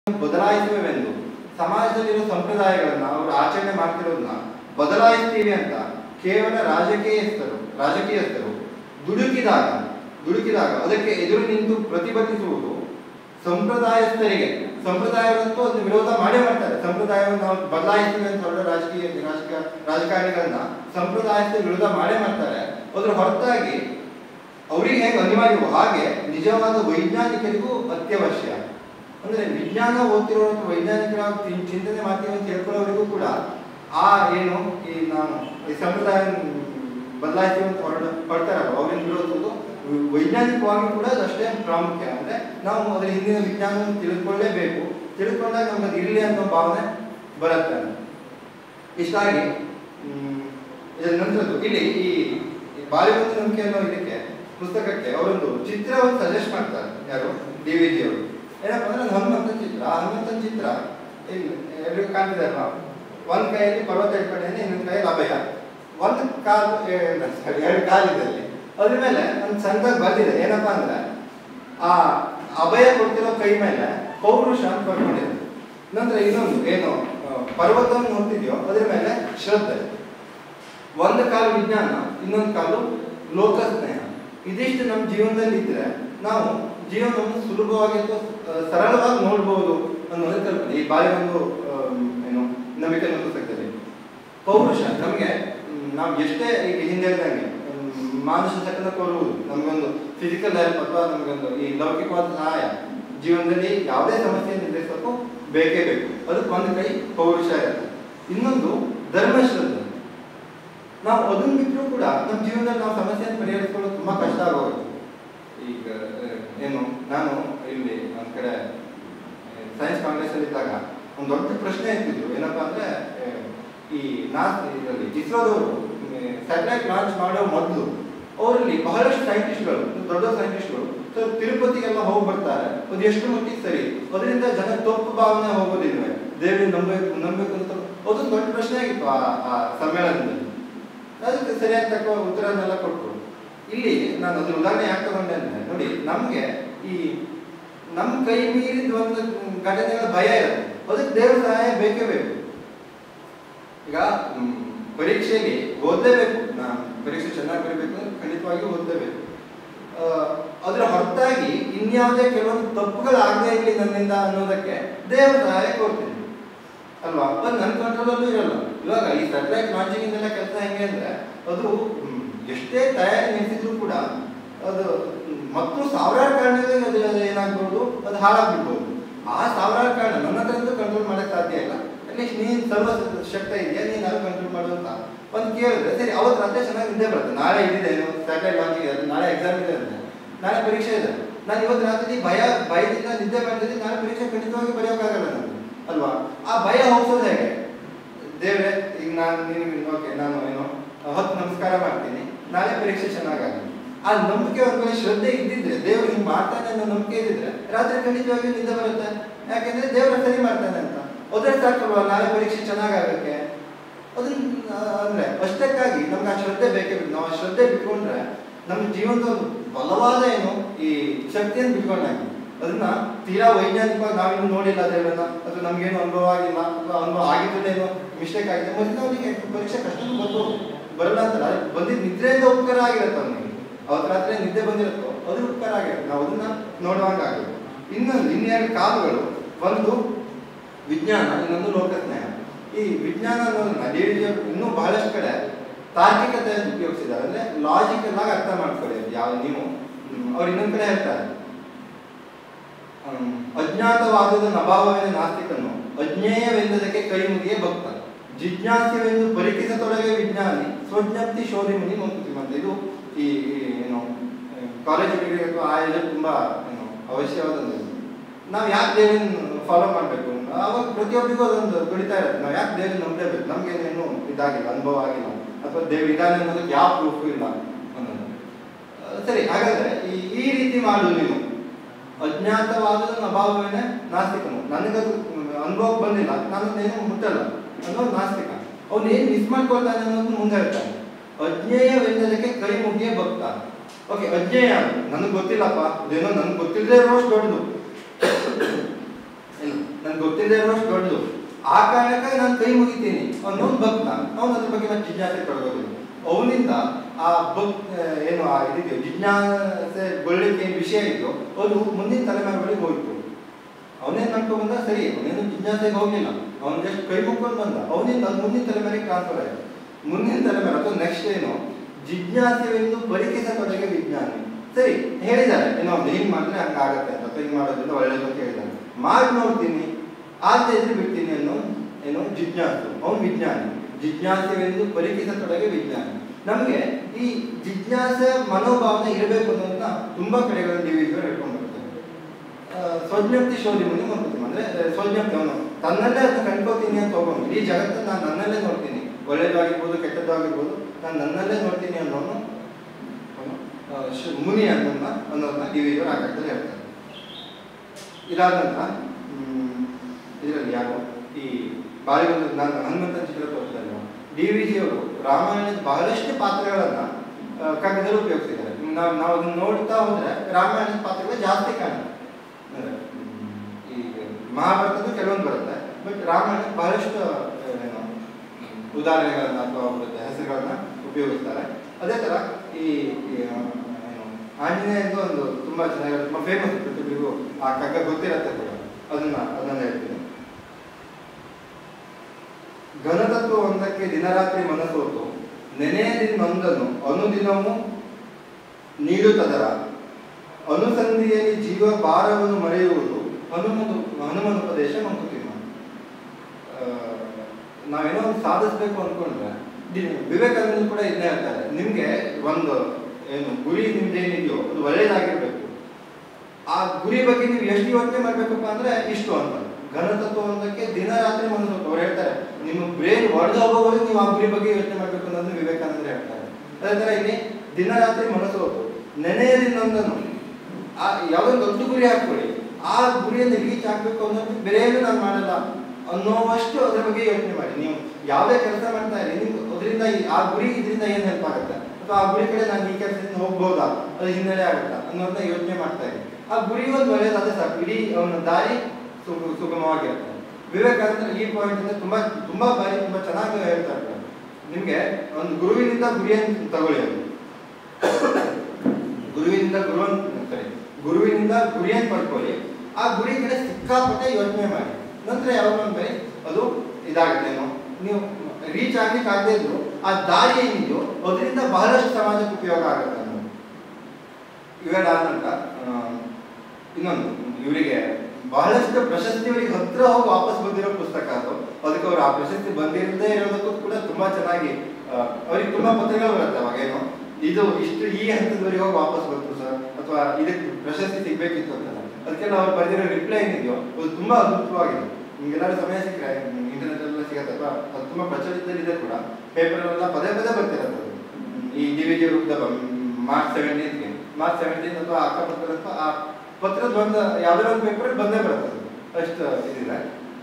ಬದಲಾಯಿಸುವೆವೆಂದು ಸಮಾಜದಲ್ಲಿರೋ ಸಂಪ್ರದಾಯಗಳನ್ನ ಅವರು ಆಚರಣೆ ಮಾಡ್ತಿರೋದನ್ನ ಬದಲಾಯಿಸ್ತೀವಿ ಅಂತ ಕೇವಲ ರಾಜಕೀಯಸ್ಥರು ರಾಜಕೀಯಸ್ಥರು ದುಡುಕಿದಾಗ ದುಡುಕಿದಾಗ ಅದಕ್ಕೆ ಎದುರು ನಿಂತು ಪ್ರತಿಭಟಿಸುವುದು ಸಂಪ್ರದಾಯಸ್ಥರಿಗೆ ಸಂಪ್ರದಾಯವಂತೂ ಅದನ್ನ ವಿರೋಧ ಮಾಡೇ ಮಾಡ್ತಾರೆ ಸಂಪ್ರದಾಯವನ್ನು ನಾವು ಬದಲಾಯಿಸ್ತೀವಿ ಅಂತ ಹೊರಡ ರಾಜಕೀಯ ರಾಜಕೀಯ ರಾಜಕಾರಣಿಗಳನ್ನ ಸಂಪ್ರದಾಯಸ್ಥರು ವಿರೋಧ ಮಾಡೇ ಮಾಡ್ತಾರೆ ಅದ್ರ ಹೊರತಾಗಿ ಅವರಿಗೆ ಹೇಗೆ ಅನಿವಾರ್ಯವೋ ಹಾಗೆ ನಿಜವಾದ ವೈಜ್ಞಾನಿಕರಿಗೂ ಅತ್ಯವಶ್ಯ ಅಂದ್ರೆ ವಿಜ್ಞಾನ ಓದ್ತಿರೋ ಅಥವಾ ವೈಜ್ಞಾನಿಕರ ಚಿಂ- ಚಿಂತನೆ ಮಾಡ್ತೀವಿ ಅಂತ ಹೇಳ್ಕೊಳ್ಳೋರಿಗೂ ಕೂಡ ಆ ಏನು ಈ ನಾನು ಈ ಸಂಪ್ರದಾಯ ಬದಲಾಯಿಸ್ತೀವಿ ಅಂತ ಹೊರಡ ಹೊರಡ್ತಾರಲ್ಲ ಅವ್ರಿಂದ ವಿರೋಧಿಸೋದು ವೈಜ್ಞಾನಿಕವಾಗಿ ಕೂಡ ಅದಷ್ಟೇ ಪ್ರಾಮುಖ್ಯ ಅಂದ್ರೆ ನಾವು ಅದರ ಹಿಂದಿನ ವಿಜ್ಞಾನವನ್ನು ತಿಳಿದುಕೊಳ್ಳೇಬೇಕು ತಿಳಿದುಕೊಂಡಾಗ ನಮ್ಗೆ ಅದು ಇರಲಿ ಅನ್ನೋ ಭಾವನೆ ಬರುತ್ತೆ ಇಷ್ಟಾಗಿ ಹ್ಮ್, ಇದರ ನಂತರದ್ದು ಇಲ್ಲಿ ಈ ಈ ಬಾಲಿವುಡ್ ನಂಬಿಕೆ ಅನ್ನೋ ಇದಕ್ಕೆ ಪುಸ್ತಕಕ್ಕೆ ಅವರೊಂದು ಚಿತ್ರವನ್ನು ಸಜೆಸ್ಟ್ ಮಾಡ್ತಾರೆ ಯಾರು ಡಿ ವಿ ಜಿ ಅವರು ಏನಪ್ಪ ಅಂದ್ರೆ ಒಂದು ಹನುಮಂತನ ಚಿತ್ರ ಆ ಹನುಮಂತನ ಚಿತ್ರ ಇಲ್ಲಿ ಎಲ್ರಿಗೂ ಕಾಣ್ತಿದೆ ಅಲ್ವಾ ಒಂದ್ ಕೈಯಲ್ಲಿ ಪರ್ವತ ಇಟ್ಕೊಂಡಿದ್ದಾನೆ ಇನ್ನೊಂದ್ ಕೈಯಲ್ಲಿ ಅಭಯ ಒಂದು ಕಾಲು ಸಾರಿ ಎರಡು ಕಾಲಿದೆ ಅಲ್ಲಿ ಅದ್ರ ಮೇಲೆ ಒಂದು ಸಣ್ಣದಾಗಿ ಬರ್ದಿದೆ ಏನಪ್ಪಾ ಅಂದ್ರೆ ಆ ಅಭಯ ಕೊಡ್ತಿರೋ ಕೈ ಮೇಲೆ ಪೌರುಷ ಅಂತ ಬರ್ಕೊಂಡಿದೆ ನಂತರ ಇನ್ನೊಂದು ಏನು ಆ, ಪರ್ವತವನ್ನು ನೋಡ್ತಿದ್ಯೋ ಅದ್ರ ಮೇಲೆ ಶ್ರದ್ಧೆ ಒಂದು ಕಾಲು ವಿಜ್ಞಾನ ಇನ್ನೊಂದು ಕಾಲು ಲೋಕ ಸ್ನೇಹ ಇದಿಷ್ಟು ನಮ್ಮ ಜೀವನದಲ್ಲಿ ಇದ್ರೆ ನಾವು ಜೀವನವನ್ನು ಸುಲಭವಾಗಿ ಅಥವಾ ಆ, ಸರಳವಾಗಿ ನೋಡ್ಬೋದು ಅನ್ನೋದು ಕಲ್ಪನೆ ಈ ಬಾರಿ ಒಂದು ಆ, ಏನು ನಂಬಿಕೆ ಅನ್ನೋ ಪುಸ್ತಕದಲ್ಲಿ ಪೌರುಷ ನಮಗೆ ನಾವು ಎಷ್ಟೇ ಈಗ ಹಿಂದೆ ಹೇಳ್ದಂಗೆ ಮ್, ಮಾನಸ ಚಕ್ರ ಕೊಡುವುದು ನಮಗೊಂದು ಫಿಸಿಕಲ್ ಹೆಲ್ಪ್ ಅಥವಾ ನಮಗೊಂದು ಈ ಲೌಕಿಕವಾದ ಸಹಾಯ ಜೀವನದಲ್ಲಿ ಯಾವುದೇ ಸಮಸ್ಯೆಯನ್ನು ನಿರ್ವಹಿಸೋಕ್ಕೂ ಬೇಕೇ ಬೇಕು ಅದಕ್ಕೆ ಒಂದು ಕೈ ಪೌರುಷ ಇರುತ್ತೆ ಇನ್ನೊಂದು ಧರ್ಮಶ್ರದ್ಧೆ ನಾವು ಅದನ್ನ ಬಿಟ್ಟರು ಕೂಡ ನಮ್ಮ ಜೀವನದಲ್ಲಿ ನಾವು ಸಮಸ್ಯೆಯನ್ನು ಪರಿಹರಿಸ್ಕೊಳ್ಳೋದು ತುಂಬಾ ಕಷ್ಟ ಆಗೋಗುತ್ತೆ ಈಗ ಆ, ಏನು ನಾನು ಇಲ್ಲಿ ಒಂದ್ ಕಡೆ ಸೈನ್ಸ್ ಕಾಂಗ್ರೆಸ್ ಅಲ್ಲಿ ಇದ್ದಾಗ ಒಂದು ದೊಡ್ಡ ಪ್ರಶ್ನೆ ಎತ್ತಿದ್ರು ಏನಪ್ಪಾ ಅಂದ್ರೆ ಆ, ಈ ನಾಸ್ ಇದರಲ್ಲಿ ಇಸ್ರೋದವರು ಸ್ಯಾಟಲೈಟ್ ಲಾಂಚ್ ಮಾಡೋ ಮೊದಲು ಅವರಲ್ಲಿ ಬಹಳಷ್ಟು ಸೈಂಟಿಸ್ಟ್ಗಳು ದೊಡ್ಡ ಸೈಂಟಿಸ್ಟ್ಗಳು ಸೊ ತಿರುಪತಿಗೆಲ್ಲ ಹೋಗಿ ಬರ್ತಾರೆ ಅದು ಎಷ್ಟು ಮಟ್ಟಿಗೆ ಸರಿ ಅದರಿಂದ ಜನ ತಪ್ಪು ಭಾವನೆ ಹೋಗೋದಿಲ್ವೇ ದೇವಿ ನಂಬಬೇಕು ನಂಬಬೇಕು ಅಂತ ಅದೊಂದು ದೊಡ್ಡ ಪ್ರಶ್ನೆ ಆಗಿತ್ತು ಆ ಆ ಸಮ್ಮೇಳನದಲ್ಲಿ ಅದಕ್ಕೆ ಸರಿಯಾದ ತಕ್ಕ ಉತ್ತರನೆಲ್ಲ ಕೊಟ್ಟರು ಇಲ್ಲಿ ನಾನು ಅದ್ರ ಉದಾಹರಣೆ ಯಾಕೆ ತಗೊಂಡೆ ಅಂದ್ರೆ ನೋಡಿ ನಮ್ಗೆ ಈ ನಮ್ಮ ಕೈ ಮೀರಿದ ಒಂದು ಘಟನೆಗಳ ಭಯ ಇರುತ್ತೆ ಅದಕ್ಕೆ ದೇವ್ರ ಸಹಾಯ ಬೇಕೇ ಬೇಕು ಈಗ ಮ್, ಪರೀಕ್ಷೆಯಲ್ಲಿ ಓದಲೇಬೇಕು ನಾ ಪರೀಕ್ಷೆ ಚೆನ್ನಾಗಿ ಬರಬೇಕು ಅಂದ್ರೆ ಖಂಡಿತವಾಗಿ ಓದಲೇಬೇಕು ಆ, ಅದರ ಹೊರತಾಗಿ ಇನ್ಯಾವುದೇ ಕೆಲವೊಂದು ತಪ್ಪುಗಳಾಗದೇ ಇರಲಿ ನನ್ನಿಂದ ಅನ್ನೋದಕ್ಕೆ ದೇವರ ಸಹಾಯ ಕೋರ್ತೀನಿ ಅಲ್ವಾ ಅದು ನನ್ನ ಕಂಟ್ರೋಲಲ್ಲೂ ಇರಲ್ಲ ಇವಾಗ ಈ ಸ್ಯಾಟಲೈಟ್ ಲಾಂಚಿಂಗ್ ಇಂದೆಲ್ಲ ಕೆಲಸ ಹೆಂಗೆ ಅಂದ್ರೆ ಅದು ಮ್, ಎಷ್ಟೇ ತಯಾರಿ ನಡೆಸಿದ್ರು ಕೂಡ ಅದು ಮ್, ಮತ್ತು ಸಾವಿರಾರು ಕಾರಣಗಳಿಗೆ ಅದು ಅದು ಏನಾಗ್ಬೋದು ಅದು ಹಾಳಾಗ್ಬಿಡ್ಬೋದು ಆ ಸಾವಿರಾರು ಕಾರಣ ನನ್ನ ಹತ್ರ ಅಂತೂ ಕಂಟ್ರೋಲ್ ಮಾಡಕ್ ಸಾಧ್ಯ ಇಲ್ಲ ಅಟ್ಲೀಸ್ಟ್ ನೀನ್ ಸರ್ವ ಶಕ್ತ ಇದೆಯಾ ನೀನ್ ಯಾರು ಕಂಟ್ರೋಲ್ ಮಾಡು ಅಂತ ಒಂದು ಕೇಳಿದ್ರೆ ಸರಿ ಅವತ್ತು ರಾತ್ರಿ ಚೆನ್ನಾಗಿ ನಿದ್ದೆ ಬರುತ್ತೆ ನಾಳೆ ಇದಿದೆ ಸ್ಯಾಟಲೈಟ್ ಲಾಂಚಿಂಗ್ ಇದೆ ನಾಳೆ ಎಕ್ಸಾಮ್ ಇದೆ ಅಂದ್ರೆ ನಾಳೆ ಪರೀಕ್ಷೆ ಇದೆ ನಾನು ಇವತ್ತು ರಾತ್ರಿ ಭಯ ಭಯದಿಂದ ನಿದ್ದೆ ಮಾಡ್ತಿದ್ದೆ ನಾಳೆ ಪರೀಕ್ಷೆ ಖಂಡಿತವಾಗಿ ಬರೆಯೋಕ್ಕಾಗಲ್ಲ ನಾನು ಅಲ್ವಾ ಆ ಭಯ ಹೋಗ್ಸೋದು ಹೇಗೆ ದೇವ್ರೆ ಈಗ ನಾನು ನಿನಗೆ ಓಕೆ ನಾನು ಏನು ಹೊತ್ತು ನಮಸ್ಕಾರ ಮಾಡ್ತೀನಿ ನಾಳೆ ಪರೀಕ್ಷೆ ಚೆನ್ನಾಗಾಗಲಿ ಆ ನಂಬಿಕೆ ಒಂದ್ ಮೇಲೆ ಶ್ರದ್ಧೆ ಇದ್ದಿದ್ರೆ ದೇವ್ರು ಹಿಂಗ್ ಮಾಡ್ತಾನೆ ಅನ್ನೋ ನಂಬಿಕೆ ಇದ್ದಿದ್ರೆ ರಾತ್ರಿ ಖಂಡಿತವಾಗಿ ನಿದ್ದೆ ಬರುತ್ತೆ ಯಾಕೆಂದ್ರೆ ದೇವ್ರ ಸರಿ ಮಾಡ್ತಾನೆ ಅಂತ ಅದ್ರ ಸಾಕಲ್ವಾ ನಾಳೆ ಪರೀಕ್ಷೆ ಚೆನ್ನಾಗಾಗಕ್ಕೆ ಅದನ್ನ ಆ, ಅಂದ್ರೆ ಅಷ್ಟಕ್ಕಾಗಿ ನಮ್ಗೆ ಆ ಶ್ರದ್ಧೆ ಬೇಕೇ ಬೇಕು ನಾವು ಆ ಶ್ರದ್ಧೆ ಬಿಟ್ಕೊಂಡ್ರೆ ನಮ್ಮ ಜೀವನದ ಒಂದು ಬಲವಾದ ಏನು ಈ ಶಕ್ತಿಯನ್ನು ಬಿಟ್ಕೊಂಡಾಗಿ ಅದನ್ನ ತೀರಾ ವೈಜ್ಞಾನಿಕವಾಗಿ ನಾವಿನ್ನೂ ನೋಡಿಲ್ಲ ದೇವರನ್ನ ಅಥವಾ ನಮ್ಗೇನು ಅನುಭವ ಆಗಿಲ್ಲ ಅಥವಾ ಅನುಭವ ಆಗಿದ್ದೇನೋ ಮಿಸ್ಟೇಕ್ ಆಗಿದೆ ಮೊದಲು ಅವನಿಗೆ ಪರೀಕ್ಷೆ ಕಷ್ಟ ಬಂದು ಬರಲ್ಲ ಅಂತಲ್ಲ ಬಂದಿದ್ದು ನಿದ್ರೆಯಿಂದ ಉಪಕಾರ ಆಗಿರುತ್ತೆ ಅವನಿಗೆ ಅವತ್ತು ರಾತ್ರಿ ನಿದ್ದೆ ಬಂದಿರುತ್ತೋ ಅದು ಉಪಕಾರ ಆಗಿರುತ್ತೆ ನಾವು ಅದನ್ನ ನೋಡುವಾಗ ಆಗುತ್ತೆ ಇನ್ನೊಂದು ಇನ್ನೆರಡು ಕಾಲುಗಳು ಒಂದು ವಿಜ್ಞಾನ ಇನ್ನೊಂದು ಲೋಕಸ್ನೇಹ ಈ ವಿಜ್ಞಾನ ಅನ್ನೋದನ್ನ ಡಿ ಇನ್ನೂ ಬಹಳಷ್ಟು ಕಡೆ ತಾರ್ಕಿಕತೆಯನ್ನು ಉಪಯೋಗಿಸಿದ್ದಾರೆ ಅಂದ್ರೆ ಲಾಜಿಕಲ್ ಆಗಿ ಅರ್ಥ ಮಾಡ್ಕೊಳ್ಳಿ ಅದು ಯಾವ ನೀವು ಹ್ಮ್, ಅವ್ರು ಇನ್ನೊಂದ್ ಕಡೆ ಹೇಳ್ತಾರೆ ಹ್ಮ್, ಅಜ್ಞಾತವಾದದ ಅಭಾವವೇನ ನಾಸ್ತಿಕನು ಅಜ್ಞೇಯವೆಂದದಕ್ಕೆ ಕೈ ಮುಗಿಯೇ ಭಕ್ತ ಜಿಜ್ಞಾಸ್ಯವೆಂದು ಪರೀಕ್ಷಿಸತೊಡಗೆ ವಿಜ್ಞಾನಿ ಸ್ವಜ್ಞಪ್ತಿ ಶೋಧಿ ಮುನಿ ಮಂಕುತಿಮಂತ ಇದು ಈ ಈ ಏನು ಕಾಲೇಜ್ ಡಿಗ್ರಿ ಅಥವಾ ಆ ಇದು ತುಂಬಾ ಏನು ಅವಶ್ಯವಾದದ್ದು ನಾವು ಯಾಕೆ ದೇವರನ್ನ ಫಾಲೋ ಮಾಡಬೇಕು ಅವಾಗ ಪ್ರತಿಯೊಬ್ಬರಿಗೂ ಅದೊಂದು ದುಡಿತಾ ಇರುತ್ತೆ ನಾವು ಯಾಕೆ ದೇವ್ರನ್ನ ನಂಬಲೇಬೇಕು ನಮ್ಗೇನೇನು ಇದಾಗಿಲ್ಲ ಅನುಭವ ಆಗಿಲ್ಲ ಅಥವಾ ದೇವ್ರ ಇದಾನೆ ಅನ್ನೋದಕ್ಕೆ ಯಾವ ಪ್ರೂಫ್ ಇಲ್ಲ ಅನ್ನೋದು ಆ, ಸರಿ ಹಾಗಾದ್ರೆ ಈ ಈ ರೀತಿ ಮಾಡು ನೀನು ಅಜ್ಞಾತವಾದ ಅಭಾವವೇನೆ ನಾಸ್ತಿಕನು ನನಗದು ಅನುಭವ ಬಂದಿಲ್ಲ ನಾನು ಅದೇನು ಮುಟ್ಟಲ್ಲ ಅನ್ನೋದು ನಾಸ್ತಿಕ ಅವ್ನು ಏನ್ ಮಿಸ್ ಮಾಡ್ಕೊಳ್ತಾನೆ ಅನ್ನೋದು ಮುಂದೆ ಹೇಳ್ತಾನೆ ಅಜ್ಞೇಯವೆಂದದಕ್ಕೆ ಕೈ ಮುಗಿಯೇ ಭಕ್ತ ಓಕೆ ಅಜ್ಞೇಯ ನನಗೆ ಗೊತ್ತಿಲ್ಲಪ್ಪ ಅದೇನೋ ನನಗೆ ಗೊತ್ತಿಲ್ಲದೆ ಇರೋಷ್ಟು ದೊಡ್ಡದು ಇಲ್ಲ ನನಗೆ ಗೊತ್ತಿಲ್ಲದೆ ಇರೋಷ್ಟು ದೊಡ್ಡದು ಆ ಕಾರಣಕ್ಕಾಗಿ ನಾನು ಕೈ ಮುಗಿತೀನಿ ಅವನೊಂದು ಭಕ್ತ ಅವನು ಅದ್ರ ಬಗ್ಗೆ ಮತ್ತೆ ಜಿಜ್ಞಾಸೆ ಪಡ್ಕೋದಿಲ್ಲ ಅವನಿಂದ ಆ ಭಕ್ ಏನು ಆ ಇದಿದೆಯೋ ಜಿಜ್ಞಾಸೆ ಗೊಳ್ಳಿಕ್ಕೆ ಏನು ವಿಷಯ ಇದೆಯೋ ಅದು ಮುಂದಿನ ತಲೆಮಾರುಗಳಿಗೆ ಹೋಯ್ತು ಅವನೇನ್ ಮಾಡ್ಕೊಂಡು ಬಂದ ಸರಿ ಅವನೇನು ಜಿಜ್ಞಾಸೆಗೆ ಹೋಗ್ಲಿಲ್ಲ ಅವನ್ ಜಸ್ಟ್ ಕೈ ಮುಕ್ಕೊಂಡು ಬಂದ ಅವನಿಂದ ಅದು ಮುಂದಿನ ತಲೆಮಾರಿಗೆ ಟ್ರಾನ್ಸ್ಫರ್ ಆಯ್ತು ಮುಂದಿನ ತಲೆಮಾರು ಅಥವಾ ನೆಕ್ಸ್ಟ್ ಏನು ಜಿಜ್ಞಾಸೆಯನ್ನು ಪರೀಕ್ಷಿಸತೊಡಗೆ ವಿಜ್ಞಾನಿ ಸರಿ ಹೇಳಿದ್ದಾರೆ ಏನೋ ಒಂದು ಹಿಂಗ್ ಮಾಡಿದ್ರೆ ಹಂಗಾಗತ್ತೆ ಅಂತ ಅಥವಾ ಹಿಂಗ್ ಮಾಡೋದ್ರಿಂದ ಒಳ್ಳೇದು ಅಂತ ಹೇಳಿದ್ದಾರೆ ಮಾಡಿ ನೋಡ್ತೀನಿ ಆದ್ರೆ ಇದ್ರೆ ಬಿಡ್ತೀನಿ ಅನ್ನೋ ಏನು ಜಿಜ್ಞಾಸು ಅವನು ವಿಜ್ಞಾನಿ ಜಿಜ್ಞಾಸೆವೆಂದು ಪರೀಕ್ಷಿಸತೊಡಗೆ ವಿಜ್ಞಾನಿ ನಮಗೆ ಈ ಜಿಜ್ಞಾಸೆ ಮನೋಭಾವನೆ ಇರಬೇಕು ಅನ್ನೋದನ್ನ ತುಂಬಾ ಕಡೆಗಳಲ್ಲಿ ಡಿವಿಜನ್ ಹೇಳ್ಕೊಂಡು ಬರ್ತಾರೆ ಆ, ಸ್ವಜ್ಞಪ್ತಿ ಶೋಧಿ ಮುಂದೆ ಮಾಡ್ಕೊತೀನಿ ಅಂದ್ರೆ ಆ, ಸ್ವಜ್ಞಪ್ತಿ ಅವನು ತನ್ನಲ್ಲೇ ಅದನ್ನ ಕಂಡ್ಕೋತೀನಿ ಅಂತ ಹೋಗೋನು ಈ ಜಗತ್ತನ್ನ ನಾನು ನನ್ನಲ್ಲೇ ನೋಡ್ತೀನಿ ಒಳ್ಳೇದಾಗಿರ್ಬೋದು ಕೆಟ್ಟದ್ದಾಗಿರ್ಬೋದು ನಾನು ನನ್ನಲ್ಲೇ ನೋಡ್ತೀನಿ ಅನ್ನೋನು ಅವನು, ಆ, ಶು- ಮುನಿ ಅನ್ನೋದನ್ನ ಅನ್ನೋದನ್ನ ಡಿ ವಿ ಆ ಕಟ್ಟದಲ್ಲಿ ಹೇಳ್ತಾರೆ ಇದಾದ ನಂತರ ಇದರಲ್ಲಿ ಯಾರು ಈ ಬಾಲಿವುಡ್ ನಾನು ಹನುಮಂತನ ಚಿತ್ರ ತೋರಿಸಿದಲ್ಲ ಡಿ ವಿ ಜಿ ಅವರು ರಾಮಾಯಣದ ಬಹಳಷ್ಟು ಪಾತ್ರಗಳನ್ನ ಆ, ಕಗ್ಗದಲ್ಲಿ ಉಪಯೋಗಿಸಿದ್ದಾರೆ ನಾವು ನಾವು ಅದನ್ನ ನೋಡ್ತಾ ಹೋದ್ರೆ ರಾಮಾಯಣದ ಪಾತ್ರಗಳು ಜಾಸ್ತಿ ಕಾಣುತ್ತೆ ಅಂದ್ರೆ, ಹ್ಮ್, ಈ ಮಹಾಭಾರತದ ಕೆಲವೊಂದು ಬರುತ್ತೆ ಬಟ್ ರಾಮಾಯಣ ಬಹಳಷ್ಟು ಆ, ಏನು, ಉದಾಹರಣೆಗಳನ್ನ ಅಥವಾ ಅವ್ರದ್ದು ಹೆಸರುಗಳನ್ನ ಉಪಯೋಗಿಸ್ತಾರೆ ಅದೇ ತರ ಈ ಈ, ಆ, ಏನು, ಆಂಜನೇಯಂದು ಒಂದು ತುಂಬಾ ಚೆನ್ನಾಗಿ ತುಂಬಾ ಫೇಮಸ್ ಪ್ರತಿಯೊಬ್ಬರಿಗೂ ಆ ಕಗ್ಗ ಗೊತ್ತಿರತ್ತೆ ಕೂಡ ಅದನ್ನ ಅದನ್ನ ಹೇಳ್ತೀನಿ ಘನತತ್ವ ಒಂದಕ್ಕೆ ದಿನರಾತ್ರಿ ಮನಸೋತು ನೆನೆಯದಿನ್ನೊಂದನ್ನು ಅನುದಿನವೂ ನೀಡುತ್ತದರ ಅನುಸಂಧಿಯಲ್ಲಿ ಜೀವ ಭಾರವನ್ನು ಮರೆಯುವುದು ಹನುಮನು ಹನುಮನುಪದೇಶ ಮಂಕುತಿಮ್ಮ ಆ, ನಾವೇನೋ ಒಂದು ಸಾಧಿಸ್ಬೇಕು ಅನ್ಕೊಂಡ್ರೆ ದಿ- ವಿವೇಕಾನಂದ ಕೂಡ ಇದನ್ನೇ ಹೇಳ್ತಾರೆ ನಿಮ್ಗೆ ಒಂದು ಏನು ಗುರಿ ನಿಮ್ದೇನಿದೆಯೋ ಅದು ಒಳ್ಳೇದಾಗಿರ್ಬೇಕು ಆ ಗುರಿ ಬಗ್ಗೆ ನೀವು ಎಷ್ಟು ಯೋಚನೆ ಮಾಡ್ಬೇಕಪ್ಪ ಅಂದ್ರೆ ಇಷ್ಟು ಅಂತ ಘನತತ್ವ ಒಂದಕ್ಕೆ ದಿನ ರಾತ್ರಿ ಮನಸ್ಸು ಅವ್ರು ಹೇಳ್ತಾರೆ ನಿಮ್ಮ ಬ್ರೇನ್ ಒಡೆದು ಹೋಗೋವರೆಗೂ ನೀವು ಆ ಗುರಿ ಬಗ್ಗೆ ಯೋಚನೆ ಮಾಡ್ಬೇಕು ಅನ್ನೋದು ವಿವೇಕಾನಂದ ಹೇಳ್ತಾರೆ ಅದೇ ತರ ಇಲ್ಲಿ ದಿನ ರಾತ್ರಿ ಮನಸ್ಸು ಹೋದು ನೆನೆಯದಿನ್ನೊಂದನ್ನು ಆ ಯಾವುದೋ ದೊಡ್ಡ ಗುರಿ ಹಾಕೊಳ್ಳಿ ಆ ಗುರಿಯನ್ನು ರೀಚ್ ಆಗ್ಬೇಕು ಅನ್ನೋದು ಬೇರೆ ಏನು ನಾನು ಮಾಡಲ್ಲ ಅನ್ನೋವಷ್ಟು ಅದ್ರ ಬಗ್ಗೆ ಯೋಚನೆ ಮಾಡಿ ನೀವು ಯಾವುದೇ ಕೆಲಸ ಮಾಡ್ತಾ ಇರಿ ನಿಮ್ಗೆ ಅದರಿಂದ ಆ ಗುರಿ ಇದರಿಂದ ಏನು ಹೆಲ್ಪ್ ಆಗುತ್ತೆ ಅಥವಾ ಆ ಗುರಿ ಕಡೆ ನಾನು ಈ ಕೆಲಸದಿಂದ ಹೋಗ್ಬೋದಾ ಅದು ಹಿನ್ನಡೆ ಆಗುತ್ತಾ ಅನ್ನೋದನ್ನ ಯೋಚನೆ ಮಾಡ್ತಾ ಇರಿ ಆ ಗುರಿ ಒಂದು ಒಳ್ಳೇದಾದ್ರೆ ಸಾಕು ಇಡೀ ಅವನ ದಾರಿ ಸುಗ- ಸುಗಮವಾಗಿರುತ್ತೆ ವಿವೇಕಾನಂದ ಈ ಪಾಯಿಂಟ್ ಇಂದ ತುಂಬಾ ತುಂಬಾ ಬಾರಿ ತುಂಬಾ ಚೆನ್ನಾಗಿ ಹೇಳ್ತಾ ಇರ್ತಾರೆ ನಿಮ್ಗೆ ಒಂದು ಗುರುವಿನಿಂದ ಗುರಿಯನ್ನು ತಗೊಳ್ಳಿ ಅದು ಗುರುವಿನಿಂದ ಗುರುವನ್ ಸರಿ ಗುರುವಿನಿಂದ ಗುರಿಯನ್ನು ಪಡ್ಕೊಳ್ಳಿ ಆ ಗುರಿ ಕಡೆ ಸಿಕ್ಕಾಪಟ್ಟೆ ಯೋಚನೆ ಮಾಡಿ ನಂತರ ಯಾವಾಗ ಅಂದ್ರೆ ಅದು ಇದಾಗುತ್ತೇನೋ ನೀವು ರೀಚ್ ಆಗ್ಲಿಕ್ಕೆ ಆಗದೆ ಇದ್ರು ಆ ದಾರಿ ಏನಿದೆಯೋ ಅದರಿಂದ ಬಹಳಷ್ಟು ಸಮಾಜಕ್ಕೆ ಉಪಯೋಗ ಆಗುತ್ತೆ ಅನ್ನೋದು ಇವೆಲ್ಲ ಆದ ನಂತರ ಆ, ಇನ್ನೊಂದು ಇವರಿಗೆ ಬಹಳಷ್ಟು ಪ್ರಶಸ್ತಿ ಅವರಿಗೆ ಹತ್ರ ಹೋಗಿ ವಾಪಸ್ ಬಂದಿರೋ ಪುಸ್ತಕ ಅದು ಅದಕ್ಕೆ ಅವರು ಆ ಪ್ರಶಸ್ತಿ ಬಂದಿರದೇ ಇರೋದಕ್ಕೂ ಕೂಡ ತುಂಬಾ ಚೆನ್ನಾಗಿ ಆ, ಅವ್ರಿಗೆ ತುಂಬಾ ಪತ್ರಗಳು ಬರುತ್ತೆ ಅವಾಗ ಏನು ಇದು ಇಷ್ಟು ಈ ಹಂತದವರೆಗೆ ಹೋಗಿ ವಾಪಸ್ ಬಂತು ಸರ್ ಅಥವಾ ಇದಕ್ಕೆ ಪ್ರಶಸ್ತಿ ಸಿಗ್ಬೇಕಿತ್ತು ಅಂತ ಅದಕ್ಕೆಲ್ಲ ಅವ್ರು ಬರೆದಿರೋ ರಿಪ್ಲೈ ಏನಿದೆಯೋ ಅದು ತುಂಬಾ ಅದ್ಭುತವಾಗಿದೆ ನಿಮ್ಗೆಲ್ಲರೂ ಸಮಯ ಸಿಕ್ಕರೆ ಇಂಟರ್ನೆಟ್ ಎಲ್ಲ ಸಿಗತ್ತೆ ಅಥವಾ ಅದು ತುಂಬಾ ಪ್ರಚಲಿತದಲ್ಲಿದೆ ಕೂಡ ಪೇಪರ್ ಎಲ್ಲ ಪದೇ ಪದೇ ಬರ್ತಿರತ್ತೆ ಅದು. ಈ ಡಿ ವಿ ಜಿ ರೂಪದ ಮಾರ್ಚ್ ಸೆವೆಂಟೀನ್ಗೆ ಮಾರ್ಚ್ ಸೆವೆಂಟೀನ್ ಅಥವಾ ಅಕ್ಕಪಕ್ಕದ ಅಥವಾ ಆ ಪತ್ರದ ಬಂದ ಯಾವ್ದಾರ ಒಂದು ಪೇಪರ್ ಬಂದೇ ಬರುತ್ತೆ ಅದು. ಅಷ್ಟು ಇದಿದೆ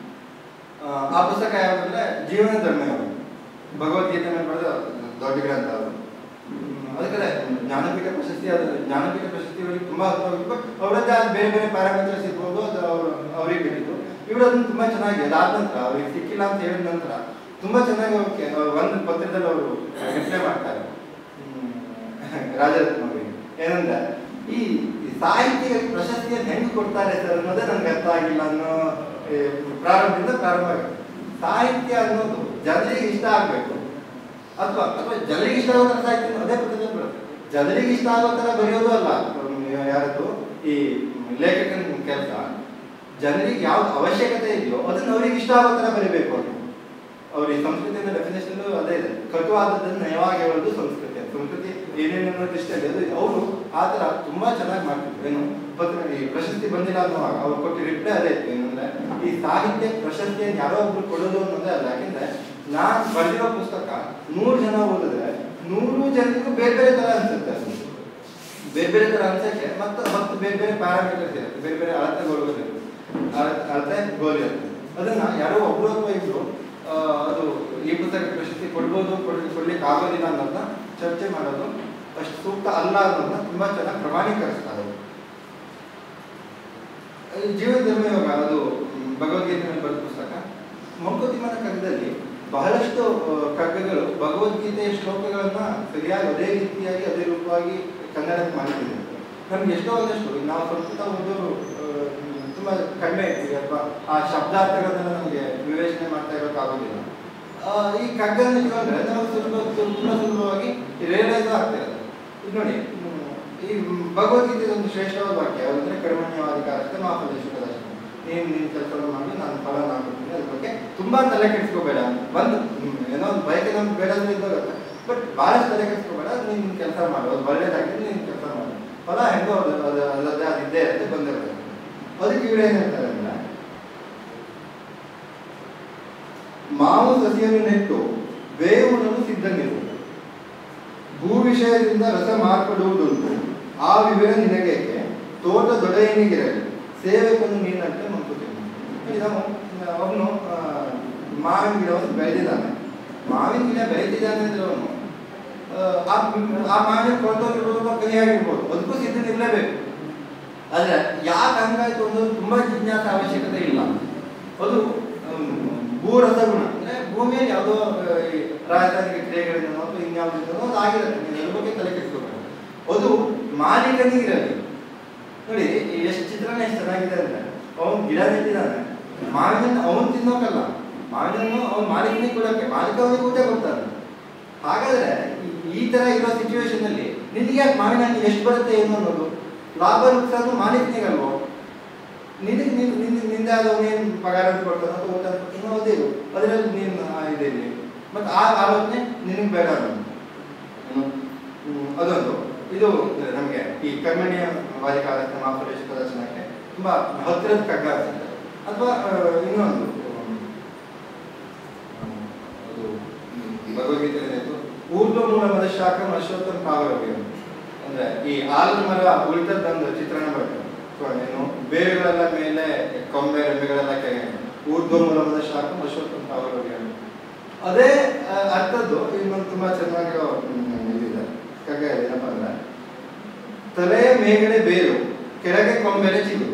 ಆ, ಆ ಪುಸ್ತಕ ಯಾವ್ದಂದ್ರೆ ಜೀವನ ಧರ್ಮ ಯಾವುದು ಭಗವದ್ಗೀತೆ ಮೇಲೆ ಬರೆದ ದೊಡ್ಡ ಗ್ರಂಥ ಅದು ಹ್ಮ್, ಅದಕ್ಕೆ ಜ್ಞಾನಪೀಠ ಪ್ರಶಸ್ತಿ ಅದು ಜ್ಞಾನಪೀಠ ಪ್ರಶಸ್ತಿ ಅವರಿಗೆ ತುಂಬಾ ಹತ್ರವಾಗಿತ್ತು ಬಟ್ ಅವರದ್ದೇ ಆದ ಬೇರೆ ಬೇರೆ ಪ್ಯಾರಾಮೀಟರ್ಸ್ ಇರ್ಬೋದು ಅದು ಅವ್ರು ಅವ್ರಿಗೆ ಬಿಟ್ಟಿದ್ದು ಇವರು ಅದನ್ನ ತುಂಬಾ ಚೆನ್ನಾಗಿ ಅದಾದ ನಂತರ ಅವ್ರಿಗೆ ಸಿಕ್ಕಿಲ್ಲ ಅಂತ ಹೇಳಿದ ನಂತರ ತುಂಬಾ ಚೆನ್ನಾಗಿ ಅವ್ರಿಗೆ ಒಂದು ಪತ್ರದಲ್ಲಿ ಅವರು ರಿಪ್ಲೈ ಮಾಡ್ತಾರೆ ಹ್ಮ್, ರಾಜರತ್ನ ಅವರಿಗೆ ಏನಂದ್ರೆ ಈ ಈ ಸಾಹಿತ್ಯಕ್ಕೆ ಪ್ರಶಸ್ತಿಯನ್ನು ಹೆಂಗ್ ಕೊಡ್ತಾರೆ ಸರ್ ಅನ್ನೋದೇ ನನ್ಗೆ ಅರ್ಥ ಆಗಿಲ್ಲ ಅನ್ನೋ ಏ, ಪ್ರಾರಂಭದಿಂದ ಪ್ರಾರಂಭ ಆಗುತ್ತೆ ಸಾಹಿತ್ಯ ಅನ್ನೋದು ಜನರಿಗೆ ಇಷ್ಟ ಆಗ್ಬೇಕು ಅಥವಾ ಅಥವಾ ಜನರಿಗೆ ಇಷ್ಟ ಆಗೋ ಥರ ಸಾಹಿತ್ಯ ಅದೇ ಪದ್ಧತಿಯಲ್ಲಿ ಬರುತ್ತೆ ಜನರಿಗೆ ಇಷ್ಟ ಆಗೋ ಥರ ಬರೆಯೋದು ಅಲ್ಲ ಹ್ಮ್, ಯಾರದು ಈ ಲೇಖಕನ ಕೆಲಸ ಜನರಿಗೆ ಯಾವ್ದು ಅವಶ್ಯಕತೆ ಇದೆಯೋ ಅದನ್ನ ಅವ್ರಿಗೆ ಇಷ್ಟ ಆಗೋ ಥರ ಬರಿಬೇಕು ಅದು ಅವ್ರ ಈ ಸಂಸ್ಕೃತಿಯ ಡೆಫಿನೇಷನ್ ಅದೇ ಇದೆ ಕಟುವಾದದ್ದನ್ನು ನಯವಾಗಿ ಹೇಳೋದು ಸಂಸ್ಕೃತಿ ಅಂತ. ಸಂಸ್ಕೃತಿ ಏನೇನು ಅನ್ನೋದು ಇಷ್ಟ ಇದೆ ಅದು ಅವರು ಆ ಥರ ತುಂಬಾ ಚೆನ್ನಾಗಿ ಮಾಡ್ತಿದ್ರು ಏನು ಪತ್ರ ಈ ಪ್ರಶಸ್ತಿ ಬಂದಿಲ್ಲ ಅನ್ನುವಾಗ ಅವ್ರು ಕೊಟ್ಟು ರಿಪ್ಲೈ ಅದೇ ಇತ್ತು ಏನಂದ್ರೆ ಈ ಸಾಹಿತ್ಯ ಪ್ರಶಸ್ತಿಯನ್ನು ಯಾರೋ ಒಬ್ರು ಕೊಡೋದು ಅನ್ನೋದೇ ಅಲ್ಲ ಯಾಕೆಂದ್ರೆ ನಾನ್ ಬರೆದಿರೋ ಪುಸ್ತಕ ನೂರು ಜನ ಓದಿದ್ರೆ ನೂರು ಜನರಿಗೂ ಬೇರೆ ಬೇರೆ ತರ ಅನ್ಸುತ್ತೆ ಅದು. ಬೇರೆ ಬೇರೆ ತರ ಅನ್ಸಕ್ಕೆ ಮತ್ತೆ ಹತ್ತು ಬೇರೆ ಬೇರೆ ಪ್ಯಾರಾಮೀಟರ್ಸ್ ಇರುತ್ತೆ ಬೇರೆ ಬೇರೆ ಅಳತೆಗಳು ಇರುತ್ತೆ ಅಳ- ಅಳತೆ ಗೋಲ್ ಇರುತ್ತೆ ಅದನ್ನ ಯಾರೋ ಒಬ್ರು ಅಥವಾ ಇಬ್ರು ಆ, ಅದು ಈ ಪುಸ್ತಕ ಪ್ರಶಸ್ತಿ ಕೊಡ್ಬೋದು ಕೊಡ್- ಕೊಡ್ಲಿಕ್ಕೆ ಆಗೋದಿಲ್ಲ ಅನ್ನೋದನ್ನ ಚರ್ಚೆ ಮಾಡೋದು ಅಷ್ಟು ಸೂಕ್ತ ಅಲ್ಲ ಅನ್ನೋದನ್ನ ತುಂಬಾ ಚೆನ್ನಾಗಿ ಪ್ರಮಾಣೀಕರಿಸ್ತಾರೆ ಅವರು. ಈ ಜೀವ ಧರ್ಮ ಯೋಗ ಅದು ಮ್, ಭಗವದ್ಗೀತೆಯಲ್ಲಿ ಬರೆದ ಪುಸ್ತಕ ಮಂಕುತಿಮ್ಮನ ಕಗ್ಗದಲ್ಲಿ ಬಹಳಷ್ಟು ಆ, ಕಗ್ಗಗಳು ಭಗವದ್ಗೀತೆಯ ಶ್ಲೋಕಗಳನ್ನ ಸರಿಯಾಗಿ ಅದೇ ರೀತಿಯಾಗಿ ಅದೇ ರೂಪವಾಗಿ ಕನ್ನಡಕ್ಕೆ ಮಾಡಿದ್ದೀನಿ ನಮ್ಗೆ ಎಷ್ಟೋ ಒಂದಷ್ಟು ಈಗ ನಾವು ಸಂಸ್ಕೃತ ಓದೋರು ಆ, ತುಂಬಾ ಕಡಿಮೆ ಇರ್ತೀವಿ ಅಥವಾ ಆ ಶಬ್ದಾರ್ಥಗಳನ್ನೆಲ್ಲ ನಮಗೆ ವಿವೇಚನೆ ಮಾಡ್ತಾ ಇರೋಕ್ಕಾಗೋದಿಲ್ಲ ಆ, ಈ ಕಗ್ಗನ್ನು ಇಟ್ಕೊಂಡ್ರೆ ನಮಗೆ ಸುಲಭ ತುಂಬಾ ಸುಲಭವಾಗಿ ರಿಯಲೈಸ್ ಆಗ್ತಿರೋದು ಈಗ ನೋಡಿ ಹ್ಮ್, ಈ ಭಗವದ್ಗೀತೆ ಒಂದು ಶ್ರೇಷ್ಠವಾದ ವಾಕ್ಯ ಯಾವಂದ್ರೆ ಕರ್ಮಣ್ಯವಾಧಿಕಾರಕ್ಕೆ ಮಾಫಲೇಶ್ವರ ನೀನು ನಿನ್ನ ಕೆಲಸವನ್ನು ಮಾಡಿ ನಾನು ಫಲ ನಾನು ಕೊಡ್ತೀನಿ ಅದ್ರ ಬಗ್ಗೆ ತುಂಬಾ ತಲೆ ಕೆಡಿಸ್ಕೋಬೇಡ ಬಂದು ಹ್ಮ್, ಏನೋ ಒಂದು ಬಯಕೆ ನಮ್ಗೆ ಬೇಡ ಅಂದ್ರೆ ಇದ್ದೋಗುತ್ತೆ ಬಟ್ ಭಾಳಷ್ಟು ತಲೆ ಕೆಡಿಸ್ಕೋಬೇಡ ನೀನು ನಿನ್ನ ಕೆಲಸ ಮಾಡು ಅದು ಒಳ್ಳೇದಾಗಿದೆ ನೀನು ಕೆಲಸ ಮಾಡು ಫಲ ಹೆಂಗೋ ಅದು ಅದು ಅದರದ್ದೇ ಅದು ಇದ್ದೇ ಇರುತ್ತೆ ಬಂದಿರುತ್ತೆ ಅದಕ್ಕೆ ಇವ್ರು ಏನ್ ಹೇಳ್ತಾರೆ ಅಂದ್ರೆ ಮಾವು ಸಸಿಯನ್ನು ನೆಟ್ಟು ಬೇವುನನ್ನು ಸಿದ್ಧನಿರು ಭೂ ವಿಷಯದಿಂದ ರಸ ಮಾರ್ಪಡುವುದುಂಟು ಆ ವಿವರ ನಿನಗೇಕೆ ತೋಟ ದೊಡೆಯನಿಗಿರಲಿ ಸೇವಕನು ನೀನಂತೆ ಮಂಕುತಿಮ್ಮ ಈಗ ಅವನು ಮಾವಿನ ಗಿಡವನ್ನು ಬೆಳೆದಿದ್ದಾನೆ ಮಾವಿನ ಗಿಡ ಬೆಳೆದಿದ್ದಾನೆ ಅಂದ್ರೆ ಅವನು ಆ ಆ ಮಾವಿನ ಕೊಂಡೋಗಿರ್ಬೋದು ಕಹಿಯಾಗಿರ್ಬೋದು ಅದಕ್ಕೂ ಸಿದ್ಧನಿರಲೇಬೇಕು ಆದ್ರೆ ಯಾಕೆ ಹಂಗಾಯ್ತು ಅನ್ನೋದು ತುಂಬಾ ಜಿಜ್ಞಾಸ ಅವಶ್ಯಕತೆ ಇಲ್ಲ ಅದು ಹ್ಮ್, ಭೂರಸಗುಣ ಅಂದ್ರೆ ಭೂಮಿಯಲ್ಲಿ ಯಾವುದೋ ಆ, ಈ ರಾಸಾಯನಿಕ ಕ್ರಿಯೆಗಳಿಂದ ಅಥವಾ ಇನ್ಯಾವುದರಿಂದ ಅದು ಆಗಿರುತ್ತೆ ನೀನು ಅದ್ರ ಬಗ್ಗೆ ತಲೆ ಕೆಡಿಸ್ಕೋಬೇಡ ಅದು ಮಾಲೀಕನಿಗಿರಲಿ ನೋಡಿ ಎಷ್ಟು ಚಿತ್ರಣ ಎಷ್ಟು ಚೆನ್ನಾಗಿದೆ ಅಂದ್ರೆ ಅವನು ಗಿಡ ನೆಟ್ಟಿದ್ದಾನೆ ಮಾವಿನ ಅವನು ತಿನ್ನೋಕಲ್ಲ ಮಾವಿನನ್ನು ಅವನ ಮಾಲೀಕನಿಗೆ ಕೊಡೋಕೆ ಮಾಲೀಕ ಅವನಿಗೆ ಊಟ ಕೊಡ್ತಾನೆ ಹಾಗಾದ್ರೆ ಈ- ಈ ತರ ಇರೋ ಸಿಚುವೇಶನ್ ಅಲ್ಲಿ ನಿನಗೆ ಯಾಕೆ ಮಾವಿನ ಹಣ್ಣು ಎಷ್ಟು ಬರುತ್ತೆ ಏನು ಅನ್ನೋದು ಲಾಭ ನುಕ್ಸಾನು ಮಾಲೀಕನಿಗಲ್ವೋ ನಿನಗೆ ನಿನ್ ನಿನ್ ನಿಂದ ಅವನೇನು ಪಗಾರ ಅಂತ ಕೊಡ್ತಾನೋ ಅಥವಾ ಊಟ ಅಂತ ಕೊಡ್ತಾನೋ ಅದೇ ಇದು. ಅದರಲ್ಲಿ ನೀನು ಆ ಇದೆ ಇಲ್ಲಿ ಮತ್ತೆ ಆ ಆಲೋಚನೆ ನಿನಗೆ ಬೇಡ ಅನ್ನೋದು ಏನು? ಹ್ಮ್, ಅದೊಂದು ಇದು ನಮಗೆ ಈ ಕರ್ಮಣ್ಯ ವಾದಿಕಾಲ ಮಾಫಲೇಶ್ ಪ್ರದರ್ಶನಕ್ಕೆ ತುಂಬಾ ಹತ್ತಿರದ ಕಗ್ಗ ಅನ್ಸುತ್ತೆ ಅಥವಾ ಆ, ಇನ್ನೊಂದು ಹ್ಮ್, ಅದು ಹ್ಮ್, ಭಗವದ್ಗೀತೆಯಲ್ಲಿ ಇತ್ತು ಊರ್ಧ್ವ ಮೂಲ ಮದ ಶಾಖ ಮನುಷ್ಯೋತ್ತಮ ಕಾವಲವ್ಯ ಅಂದ್ರೆ ಈ ಆಲದ ಮರ ಉಳಿದದ್ದೊಂದು ಚಿತ್ರಣ ಬರುತ್ತೆ ಸೊ ಏನು ಬೇರುಗಳೆಲ್ಲ ಮೇಲೆ ಕೊಂಬೆ ರೆಂಬೆಗಳೆಲ್ಲ ಕೆಳಗೆ ಊರ್ಧ್ವ ಮೂಲ ಮದ ಶಾಖ ಮನುಷ್ಯೋತ್ತಮ ಕಾವಲವ್ಯ ಅದೇ ಆ, ಅರ್ಥದ್ದು ಇನ್ನೊಂದು ತುಂಬಾ ಚೆನ್ನಾಗಿರೋ ಹ್ಮ್, ಇದಿದೆ ಕಗ್ಗ ಇದೆ ಏನಪ್ಪ ಅಂದ್ರೆ ತಲೆಯ ಮೇಗಡೆ ಬೇರು ಕೆಳಗೆ ಕೊಂಬೆಲೆ ಚಿಗುರು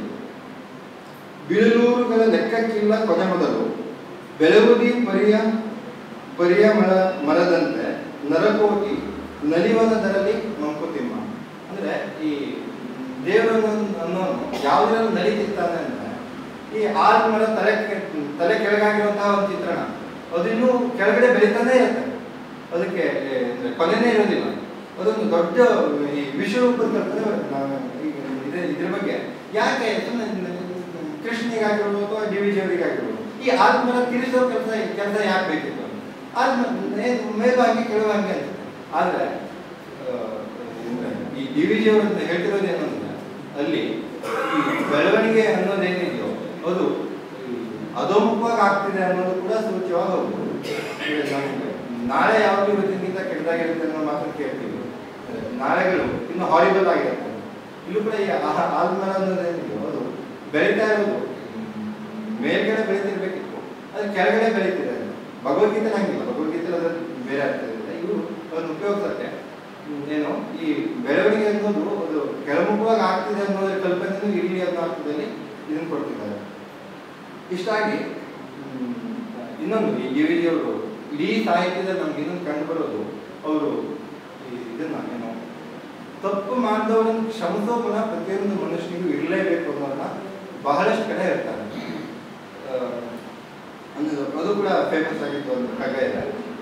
ಬಿಳುಲೂರುಗಳ ಲೆಕ್ಕಕ್ಕಿಲ್ಲ ಕೊನೆ ಮೊದಲು ಬೆಳಗುದಿ ಪರಿಯ ಪರಿಯ ಮರ ಮರದಂತೆ ನರಕೋಟಿ ನಲಿವನದರಲ್ಲಿ ಮಂಕುತಿಮ್ಮ ಅಂದ್ರೆ ಈ ದೇವರನ್ನು ಅನ್ನೋನು ಯಾವುದರಲ್ಲಿ ನಲಿತಿರ್ತಾನೆ ಅಂದ್ರೆ ಈ ಆರು ಮರ ತಲೆ ಕೆ- ತಲೆ ಕೆಳಗಾಗಿರುವಂತಹ ಒಂದು ಚಿತ್ರಣ ಅದು ಇನ್ನೂ ಕೆಳಗಡೆ ಬೆಳೀತಾನೆ ಇರುತ್ತೆ ಅದಕ್ಕೆ ಏ, ಅಂದ್ರೆ ಕೊನೆನೇ ಇರೋದಿಲ್ಲ ಅದೊಂದು ದೊಡ್ಡ ಈ ವಿಶ್ವರೂಪದ ಕಲ್ಪನೆ ಬರುತ್ತೆ ನಾವು ಈಗ ಇದ್ರ ಇದ್ರ ಬಗ್ಗೆ ಯಾಕೆ ಸುಮ್ಮನೆ ಕೃಷ್ಣಿಗಾಗಿರ್ಬೋದು ಅಥವಾ ಡಿ ವಿ ಜಿಯವರಿಗಾಗಿರ್ಬೋದು ಈ ಆತ್ಮರ ತಿರುಗಿಸೋ ಕೆಲಸ ಕೆಲಸ ಯಾಕೆ ಬೇಕಿತ್ತು ಆತ್ಮ ಮೇಲ್ವಾಗಿ ಕೆಳವಾಗಿ ಅಂತ ಆದ್ರೆ ಆ, ಅಂದ್ರೆ ಈ ಡಿ ವಿ ಜಿಯವರು ಹೇಳ್ತಿರೋದು ಏನು ಅಂದ್ರೆ ಅಲ್ಲಿ ಈ ಬೆಳವಣಿಗೆ ಅನ್ನೋದೇನಿದೆಯೋ ಅದು ಈ ಅಧೋಮುಖವಾಗಿ ಆಗ್ತಿದೆ ಅನ್ನೋದು ಕೂಡ ಸೂಚ್ಯವಾಗಿ ಹೋಗ್ಬೋದು ಈಗ ನಮ್ಗೆ ನಾಳೆ ಯಾವಾಗಲೂ ಇವತ್ತಿನಗಿಂತ ಕೆಟ್ಟದಾಗಿರುತ್ತೆ ಅನ್ನೋ ಮಾತನ್ನು ಕೇಳ್ತೀವಿ ಅದೇ ನಾಳೆಗಳು ಇನ್ನು ಹಾರಿಬಲ್ ಆಗಿರುತ್ತೆ ಇಲ್ಲೂ ಕೂಡ ಈ ಆ- ಆಲ್ಮರ ಅನ್ನೋದೇನಿದೆಯೋ ಅದು ಬೆಳೀತಾ ಇರೋದು ಮೇಲ್ಗಡೆ ಬೆಳೀತಿರ್ಬೇಕಿತ್ತು ಅದು ಕೆಳಗಡೆ ಬೆಳೀತಿದೆ ಭಗವದ್ಗೀತೆ ಹಂಗಿಲ್ಲ ಭಗವದ್ಗೀತೆ ಅದ್ರ ಬೇರೆ ಅರ್ಥ ಇರುತ್ತೆ ಇವರು ಅದನ್ನು ಉಪಯೋಗಿಸಕ್ಕೆ ಹ್ಮ್, ಏನು ಈ ಬೆಳವಣಿಗೆ ಅನ್ನೋದು ಅದು ಕೆಳಮುಖವಾಗಿ ಆಗ್ತಿದೆ ಅನ್ನೋದ್ರ ಕಲ್ಪನೆನೂ ಇರಲಿ ಅನ್ನೋ ಅರ್ಥದಲ್ಲಿ ಇದನ್ನು ಕೊಡ್ತಿದ್ದಾರೆ ಇಷ್ಟಾಗಿ ಹ್ಮ್, ಇನ್ನೊಂದು ಈ ಡಿ ಅವರು ಇಡೀ ಸಾಹಿತ್ಯದಲ್ಲಿ ನಮ್ಗೆ ಇನ್ನೊಂದು ಕಂಡು ಬರೋದು ಅವರು ಇದನ್ನ ಏನು ತಪ್ಪು ಮಾಡಿದವರನ್ನು ಕ್ಷಮಿಸೋ ಗುಣ ಪ್ರತಿಯೊಂದು ಮನುಷ್ಯನಿಗೂ ಇರಲೇಬೇಕು ಅನ್ನೋದನ್ನ ಬಹಳಷ್ಟು ಕಡೆ ಹೇಳ್ತಾರೆ ಆ, ಒಂದು ಅದು ಕೂಡ ಫೇಮಸ್ ಆಗಿದ್ದು ಒಂದು ಕಗ್ಗ ಇದೆ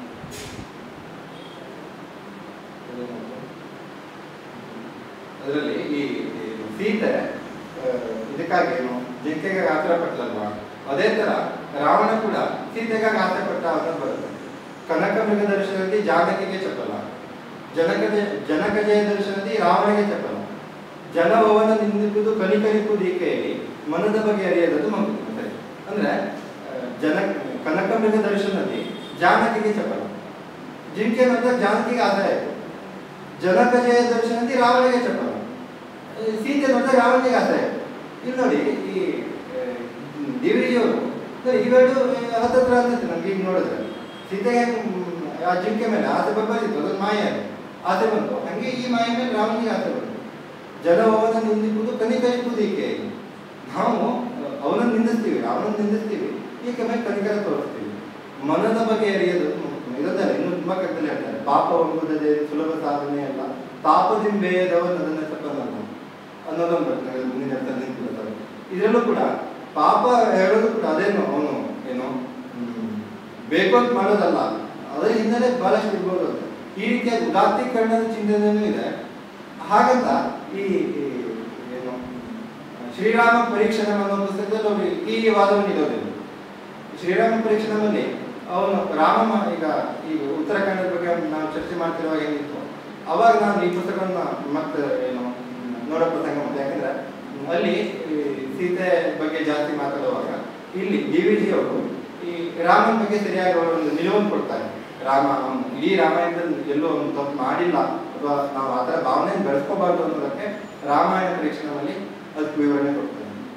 ಅದರಲ್ಲಿ ಈ ಈ ಸೀತೆ ಆ, ಇದಕ್ಕಾಗಿ ಏನು ಜಿಂಕೆಗೆ ಆತರ ಪಟ್ಟಲ್ವಾ ಅದೇ ತರ ರಾವಣ ಕೂಡ ಸೀತೆಗಾಗಿ ಆಸೆ ಪಟ್ಟ ಅನ್ನೋದು ಬರುತ್ತೆ ಕನಕ ಮೃಗ ದರ್ಶನದಲ್ಲಿ ಜಾನಕಿಗೆ ಚಪ್ಪಲ ಜನಕ ಜನಕ ಜಯ ದರ್ಶನದಲ್ಲಿ ರಾವಣಿಗೆ ಚಪ್ಪಲ ಜನಭವನ ನಿಂದಿರುವುದು ಕಲಿಕಲಿಪು ದೀಕೆಯಲ್ಲಿ ಮನದ ಬಗ್ಗೆ ಅರಿಯದದು ಮಂಕುತಿಮ್ಮ ಸರಿ ಅಂದ್ರೆ ಆ, ಜನ ಕನಕ ಮೃಗ ದರ್ಶನದಲ್ಲಿ ಜಾನಕಿಗೆ ಚಪ್ಪಲ ಜಿಂಕೆ ನೋಡಿದಾಗ ಜಾನಕಿಗೆ ಆದಾಯ ಆಯಿತು ಜನಕ ಜಯ ದರ್ಶನದಲ್ಲಿ ರಾವಣಿಗೆ ಚಪ್ಪಲ ಆ, ಸೀತೆ ನೋಡಿದಾಗ ರಾವಣಿಗೆ ಆದಾಯ ಆಯಿತು ಇಲ್ಲಿ ನೋಡಿ ಈ ದೇವಿಜಿಯವರು ಇವೆರಡು ಹತ್ತತ್ರ ಅಂತೈತೆ ನಮ್ಗೆ ಈಗ ನೋಡಿದ್ರೆ ಸೀತೆಗೆ ಹ್ಮ್, ಆ ಜಿಂಕೆ ಮೇಲೆ ಆಸೆ ಬಂದಿತ್ತು ಅದೊಂದು ಮಾಯ ಅದು. ಆಸೆ ಬಂತು ಹಂಗೆ ಈ ಮಾಯ ಮೇಲೆ ರಾವಣಿಗೆ ಆಸೆ ಬಂತು ಜನಭವನ ನಿಂದಿರುವುದು ಕನಿಕಲಿಪುದೀಕೆ ನಾವು ಅವನನ್ನು ನಿಂದಿಸ್ತೀವಿ ಅವನನ್ನು ನಿಂದಿಸ್ತೀವಿ ಈ ಕಮ್ಮಿ ಕನಿಕರ ತೋರಿಸ್ತೀವಿ ಮನದ ಬಗ್ಗೆ ಅರಿಯೋದು ಇರೋದಲ್ಲ ಇನ್ನು ತುಂಬಾ ಕಟ್ಟಲೆ ಹೇಳ್ತಾರೆ ಪಾಪ ಎಂಬುದೇ ಸುಲಭ ಸಾಧನೆ ಅಲ್ಲ ತಾಪದಿಂಬೇದವನು ಅದನ್ನ ತಪ್ಪನಲ್ಲ ಅನ್ನೋದೊಂದು ಬರ್ತದೆ ಮುಂದಿನ ತಂದೆ ಇದರಲ್ಲೂ ಕೂಡ ಪಾಪ ಹೇಳೋದು ಕೂಡ ಅದೇನು ಅವನು ಏನು ಹ್ಮ್, ಬೇಕು ಅಂತ ಮಾಡೋದಲ್ಲ ಅದರ ಹಿನ್ನೆಲೆ ಬಹಳಷ್ಟು ಇರ್ಬೋದು ಅಂತ. ಈ ರೀತಿಯ ಉದಾತ್ತೀಕರಣದ ಚಿಂತನೆಯೂ ಇದೆ ಹಾಗಂತ ಈ ಈ ಏನು ಶ್ರೀರಾಮ ಪರೀಕ್ಷಣಂ ಅನ್ನೋ ಪುಸ್ತಕದಲ್ಲಿ ಅವರು ಈ ವಾದವನ್ನು ಇರೋದಿಲ್ಲ ಶ್ರೀರಾಮ ಪರೀಕ್ಷಣದಲ್ಲಿ ಅವನು ರಾಮ ಈಗ ಈಗ ಉತ್ತರಾಖಂಡದ ಬಗ್ಗೆ ನಾವು ಚರ್ಚೆ ಮಾಡ್ತಿರುವಾಗ ಏನಿತ್ತು ಅವಾಗ ನಾನು ಈ ಪುಸ್ತಕವನ್ನ ಮತ್ತೆ ಏನು ನೋಡೋ ಪ್ರಸಂಗ ಬಂತು. ಯಾಕಂದ್ರೆ ಅಲ್ಲಿ ಈ ಸೀತೆ ಬಗ್ಗೆ ಜಾಸ್ತಿ ಮಾತಾಡುವಾಗ ಇಲ್ಲಿ ಡಿ ವಿ ಜಿ ಅವರು ಈ ರಾಮನ ಬಗ್ಗೆ ಸರಿಯಾಗಿ ಅವರು ಒಂದು ನಿಲುವನ್ನು ಕೊಡ್ತಾರೆ ರಾಮ ಅವನು ಇಡೀ ರಾಮಾಯಣದಲ್ಲಿ ಎಲ್ಲೂ ಒಂದು ತಪ್ಪು ಮಾಡಿಲ್ಲ ಅಥವಾ ನಾವು ಆ ಥರ ಭಾವನೆಯನ್ನು ಬೆಳೆಸ್ಕೋಬಾರ್ದು ಅನ್ನೋದಕ್ಕೆ ರಾಮಾಯಣ ಪರೀಕ್ಷಣದಲ್ಲಿ ಅದಕ್ಕೆ ವಿವರಣೆ ಕೊಡ್ತಾರೆ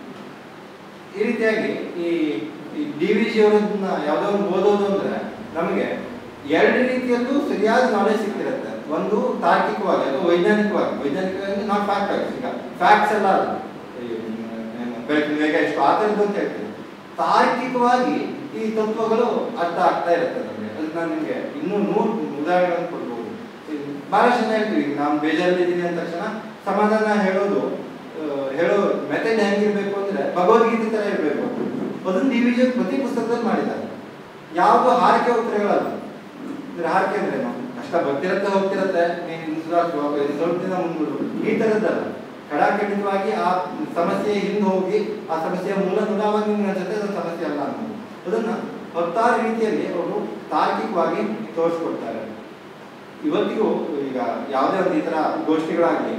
ಈ ರೀತಿಯಾಗಿ ಈ ಡಿ ವಿ ಜಿ ಅವರನ್ನ ಯಾವುದೋ ಒಂದು ಓದೋದು ಅಂದ್ರೆ ನಮಗೆ ಎರಡು ರೀತಿಯಲ್ಲೂ ಸರಿಯಾದ ನಾಲೆಜ್ ಸಿಕ್ಕಿರುತ್ತೆ ಒಂದು ತಾರ್ಕಿಕವಾಗಿ ಅಥವಾ ವೈಜ್ಞಾನಿಕವಾಗಿ ವೈಜ್ಞಾನಿಕವಾಗಿ ನಾಟ್ ಫ್ಯಾಕ್ಟ್ ಆಗಿ ಈಗ ಫ್ಯಾಕ್ಟ್ಸ್ ಎಲ್ಲ ಅಲ್ಲ ಈ, ಏನು, ಬೆಳಕಿನ ವೇಗ ಎಷ್ಟು ಆ ಥರದ್ದು ಅಂತ ಹೇಳ್ತೀವಿ ತಾರ್ಕಿಕವಾಗಿ ಈ ತತ್ವಗಳು ಅರ್ಥ ಆಗ್ತಾ ಇರುತ್ತೆ ನಮಗೆ ಅದಕ್ಕೆ ನಾನು ನಿಮಗೆ ಇನ್ನೂ ನೂರು ಉದಾಹರಣೆಗಳನ್ನು ಕೊಡ್ಬೋದು ಈ ಬಹಳಷ್ಟು ಜನ ಹೇಳ್ತೀವಿ ಈಗ ನಾನು ಬೇಜಾರಲ್ಲಿದ್ದೀನಿ ಅಂದ ತಕ್ಷಣ ಸಮಾಧಾನ ಹೇಳೋದು ಆ, ಹೇಳೋ ಮೆಥಡ್ ಹೆಂಗಿರ್ಬೇಕು ಅಂದ್ರೆ ಭಗವದ್ಗೀತೆ ತರ ಇರಬೇಕು ಅದನ್ನ ಡಿ ವಿಜಯ ಪ್ರತಿ ಪುಸ್ತಕದಲ್ಲಿ ಮಾಡಿದ್ದಾರೆ ಯಾವುದು ಹಾರಿಕೆ ಉತ್ತರಗಳಲ್ಲ ಅಂದ್ರೆ ಹಾರಿಕೆ ಅಂದ್ರೆ ಏನು ಕಷ್ಟ ಬರ್ತಿರತ್ತೆ ಹೋಗ್ತಿರತ್ತೆ ನೀನು ಇನ್ನು ಸುಧಾರಿಸುವ ಇನ್ನು ಸ್ವಲ್ಪ ದಿನ ಮುಂದೂಡು ಈ ತರದ್ದಲ್ಲ ಕಡಾಖಂಡಿತವಾಗಿ ಆ ಸಮಸ್ಯೆ ಹಿಂದೆ ಹೋಗಿ ಆ ಸಮಸ್ಯೆಯ ಮೂಲ ನುಡಾವಾಗಿ ನಿಮ್ಗೆ ಅನ್ಸುತ್ತೆ ಅದು ಸಮಸ್ಯೆ ಅಲ್ಲ ಅನ್ನೋದು ಅದನ್ನ ಹತ್ತಾರು ರೀತಿಯಲ್ಲಿ ಅವರು ತಾರ್ಕಿಕವಾಗಿ ತೋರಿಸ್ಕೊಡ್ತಾರೆ ಇವತ್ತಿಗೂ ಈಗ ಯಾವುದೇ ಒಂದು ಈ ತರ ಗೋಷ್ಠಿಗಳಾಗಲಿ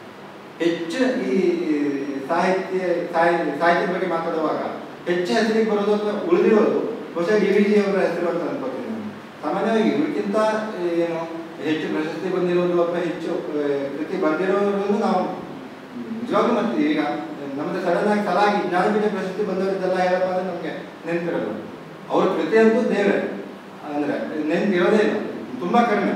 ಹೆಚ್ಚು ಈ ಸಾಹಿತ್ಯ ಸಾಹಿತ್ಯ ಸಾಹಿತ್ಯದ ಬಗ್ಗೆ ಮಾತಾಡುವಾಗ ಹೆಚ್ಚು ಹೆಸರಿಗೆ ಬರೋದು ಅಥವಾ ಉಳಿದಿರೋದು ಬಹುಶಃ ಡಿ ವಿ ಜಿ ಅವರ ಹೆಸರು ಅಂತ ಅನ್ಕೋತೀನಿ ನಾನು ಸಾಮಾನ್ಯವಾಗಿ ಇವ್ರಿಗಿಂತ ಏನು ಹೆಚ್ಚು ಪ್ರಶಸ್ತಿ ಬಂದಿರೋದು ಅಥವಾ ಹೆಚ್ಚು ಆ, ಕೃತಿ ಬಂದಿರೋದ್ರನ್ನು ನಾವು ನಿಜವಾಗ್ಲೂ ಮತ್ತೆ ಈಗ ನಮ್ದು ಸಡನ್ ಆಗಿ ಸಲಾಗಿ ಜ್ಞಾನಪೀಠ ಪ್ರಶಸ್ತಿ ಬಂದವರಿದ್ದೆಲ್ಲ ಹೇಳಪ್ಪ ಅಂದ್ರೆ ನಮಗೆ ನೆನಪಿರೋದು ಅವ್ರ ಕೃತಿ ಅಂತೂ ದೇವರೇ ಅಂದ್ರೆ ನೆನಪಿರೋದೇ ಇಲ್ಲ ತುಂಬಾ ಕಡಿಮೆ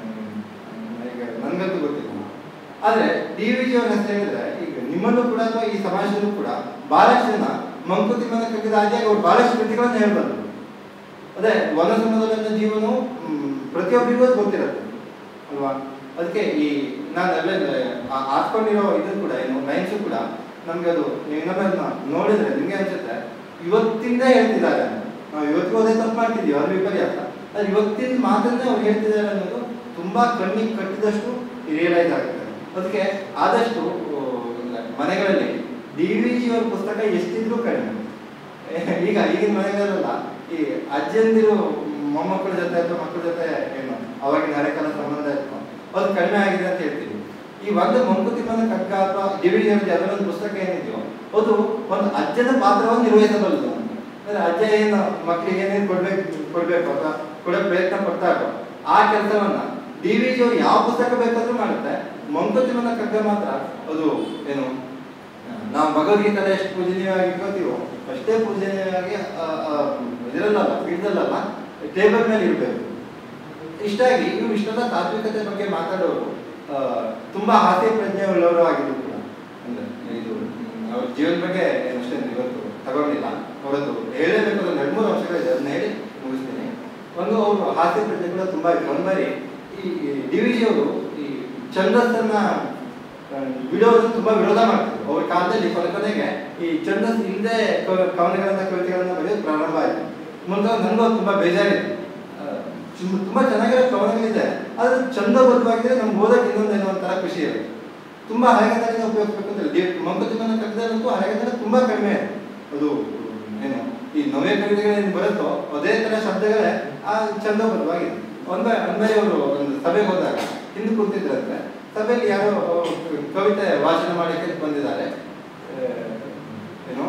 ಹ್ಮ್, ಈಗ ನನ್ಗಂತೂ ಗೊತ್ತಿಲ್ಲ ಆದ್ರೆ ಡಿ ವಿ ಜಿ ಅವ್ರ ಹೆಸರು ಹೇಳಿದ್ರೆ ಈಗ ನಿಮ್ಮಲ್ಲೂ ಕೂಡ ಅಥವಾ ಈ ಸಮಾಜದಲ್ಲೂ ಕೂಡ ಬಹಳಷ್ಟು ಜನ ಮಂಕುತಿಮ್ಮನ ಕಗ್ಗದ ಆದಿಯಾಗಿ ಅವ್ರು ಬಹಳಷ್ಟು ಕೃತಿಗಳನ್ನ ಹೇಳ್ಬಾರ್ದು ಅದೇ ವನಸಮದಲ್ಲಿನ ಜೀವನವು ಮ್, ಪ್ರತಿಯೊಬ್ಬರಿಗೂ ಅದು ಗೊತ್ತಿರುತ್ತೆ ಅಲ್ವಾ ಅದಕ್ಕೆ ಈ ನಾನು ಎಲ್ಲ ಆಸ್ಕೊಂಡಿರೋ ಇದು ಕೂಡ ಏನು ಲೈನ್ಸು ಕೂಡ ನಮ್ಗೆ ಅದು ನೀವು ಇನ್ನೊಬ್ಬರನ್ನ ನೋಡಿದ್ರೆ ನಿಮ್ಗೆ ಅನ್ಸುತ್ತೆ ಇವತ್ತಿಂದ ಹೇಳ್ತಿದ್ದಾರೆ ನಾವು ಇವತ್ತಿಗೂ ಅದೇ ತಪ್ಪು ಮಾಡ್ತಿದೀವಿ ಅದು ವಿಪರ್ಯಾಸ ಅದು ಇವತ್ತಿನ ಮಾತನ್ನೇ ಅವ್ರು ಹೇಳ್ತಿದ್ದಾರೆ ಅನ್ನೋದು ತುಂಬಾ ಕಣ್ಣಿಗೆ ಕಟ್ಟಿದಷ್ಟು ರಿಯಲೈಸ್ ಆಗುತ್ತೆ ಅದಕ್ಕೆ ಆದಷ್ಟು ಆ, ಮನೆಗಳಲ್ಲಿ ಡಿ ವಿ ಜಿ ಅವ್ರ ಪುಸ್ತಕ ಎಷ್ಟಿದ್ರೂ ಕಡಿಮೆ ಈಗ ಈಗಿನ ಮನೆಗಳಲ್ಲ ಈ ಅಜ್ಜಂದಿರು ಮೊಮ್ಮಕ್ಕಳ ಜೊತೆ ಅಥವಾ ಮಕ್ಕಳ ಜೊತೆ ಏನು ಅವಾಗಿನ ಹಳೆಕಾಲ ಸಂಬಂಧ ಇತ್ತು ಅದು ಕಡಿಮೆ ಆಗಿದೆ ಅಂತ ಹೇಳ್ತೀವಿ ಈ ಒಂದು ಮಂಕುತಿಮ್ಮನ ಕಗ್ಗ ಅಥವಾ ಡಿ ವಿ ಜಿ ಅವ್ರದ್ದು ಯಾವ್ದಾದ್ರು ಪುಸ್ತಕ ಏನಿದೆಯೋ ಅದು ಒಂದು ಅಜ್ಜನ ಪಾತ್ರವನ್ನು ನಿರ್ವಹಿಸಬಲ್ಲದು ಅಂದ್ರೆ ಅಜ್ಜ ಏನು ಮಕ್ಕಳಿಗೆ ಏನೇನು ಕೊಡ್ಬೇಕು ಕೊಡ್ಬೇಕು ಅಥವಾ ಕೊಡೋಕೆ ಪ್ರಯತ್ನ ಪಡ್ತಾ ಇರೋ ಆ ಕೆಲಸವನ್ನ ಡಿ ವಿ ಜಿ ಅವ್ರು ಯಾವ ಪುಸ್ತಕ ಬೇಕಾದ್ರೂ ಮಾಡುತ್ತೆ ಮಂಕುತಿಮ್ಮನ ಕಗ್ಗ ಮಾತ್ರ ಅದು ಏನು ನಾವು ಭಗವದ್ಗೀತೆ ಎಷ್ಟು ಪೂಜನೀಯವಾಗಿ ಇಟ್ಕೋತೀವೋ ಅಷ್ಟೇ ಪೂಜನೀಯವಾಗಿ ಆ, ಆ, ಇದರಲ್ಲಲ್ಲ ಪೀಠದಲ್ಲಲ್ಲ ಟೇಬಲ್ ಮೇಲೆ ಇರಬೇಕು ಇಷ್ಟಾಗಿ ಇವರು ಇಷ್ಟೆಲ್ಲ ತಾತ್ವಿಕತೆ ಬಗ್ಗೆ ಮಾತಾಡೋರು ಆ, ತುಂಬಾ ಹಾಸ್ಯ ಪ್ರಜ್ಞೆ ಉಳ್ಳವರು ಆಗಿದ್ರು ಕೂಡ ಅಂದ್ರೆ ಇದು ಹ್ಮ್, ಅವ್ರ ಜೀವನ ಬಗ್ಗೆ ಏನಷ್ಟೇ ಇವತ್ತು ತಗೊಂಡಿಲ್ಲ ಅವರದ್ದು ಹೇಳಲೇಬೇಕು ಒಂದು ಎರಡು ಮೂರು ಅಂಶಗಳಿದೆ ಅದನ್ನ ಹೇಳಿ ಮುಗಿಸ್ತೀನಿ ಒಂದು ಅವರು ಹಾಸ್ಯ ಪ್ರಜ್ಞೆ ಕೂಡ ತುಂಬಾ ಇತ್ತು ಒಂದು ಬಾರಿ ಈ ಡಿ ವಿ ಜಿ ಅವರು ಈ ಛಂದಸ್ಸನ್ನ ಆ, ಬಿಡೋದನ್ನ ತುಂಬಾ ವಿರೋಧ ಮಾಡ್ತಿದ್ರು ಅವ್ರ ಕಾಲದಲ್ಲಿ ಕೊನೆ ಕೊನೆಗೆ ಈ ಛಂದಸ್ ಇಲ್ಲದೆ ಕವನಗಳನ್ನ ಕವಿತೆಗಳನ್ನ ಬರೆಯೋದು ಪ್ರಾರಂಭ ಆಯ್ತು ಮುಂದೆ ನನಗೂ ಅದು ತುಂಬಾ ಬೇಜಾರಿದೆ ಆ, ಚು- ತುಂಬಾ ಚೆನ್ನಾಗಿರೋ ಕವನಗಳಿದೆ ಆದ್ರೆ ಚಂದಬದ್ಧವಾಗಿದೆ ನಮ್ಗೆ ಓದಕ್ಕೆ ಇನ್ನೊಂದು ಏನೋ ಒಂಥರ ಖುಷಿ ಇರುತ್ತೆ ತುಂಬಾ ಹಳೆಗನ್ನಡನ ಉಪಯೋಗಿಸ್ಬೇಕು ಅಂತ ಹೇಳಿ ಮಂಕುತಿಮ್ಮನ ಕಗ್ಗದಲ್ಲಂತೂ ಹಳೆಗನ್ನಡ ತುಂಬಾ ಕಡಿಮೆ ಇದೆ. ಅದು ಏನು ಈ ನವೇ ಕವಿತೆಗಳೇನು ಬರುತ್ತೋ ಅದೇ ತರ ಶಬ್ದಗಳೇ ಆ ಚಂದಬದ್ಧವಾಗಿದೆ ಒಂದ ಒಂದ್ಮೇಲೆ ಅವರು ಒಂದು ಸಭೆಗೆ ಹೋದಾಗ ಹಿಂದೆ ಕೂತಿದ್ರಂತೆ ಸಭೆಯಲ್ಲಿ ಯಾರೋ ಕವಿತೆ ವಾಚನ ಮಾಡಲಿಕ್ಕೆ ಬಂದಿದ್ದಾರೆ ಆ, ಏನು